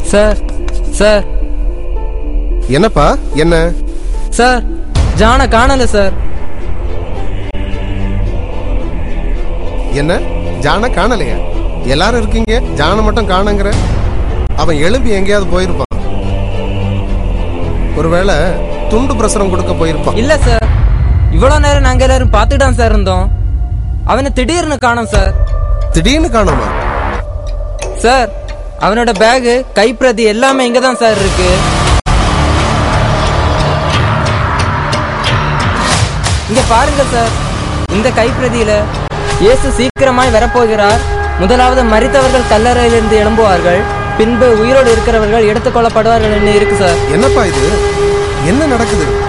sir sir என்னப்பா என்ன sir ஜானை காணல சார் என்ன ஜான காணலையா எல்லாரும் இருக்கீங்க ஜான மட்டும் காணுங்கிற அவன் எழும்பி எங்கேயாவது போயிருப்பான் ஒருவேளை துண்டு பிரசுரம் கொடுக்க போயிருப்பான் இல்ல சார் இவ்வளவு நேரம் நாங்க எல்லாரும் பார்த்துட்டு தான் சார் இருந்தோம் அவனை திடீர்னு காணோம் சார் திடீர்னு காணோமா சார் அவனோட பேகு கைப்பிரதி எல்லாமே இங்க தான் சார் இருக்கு இங்க பாருங்க சார் இந்த கைப்பிரதியில இயேசு சீக்கிரமாய் வரப்போகிறார் முதலாவது மரித்தவர்கள் கல்லறையிலிருந்து எழும்புவார்கள் பின்பு உயிரோடு இருக்கிறவர்கள் எடுத்துக்கொள்ளப்படுவார்கள் என்று இருக்கு சார் என்னப்பா இது என்ன நடக்குது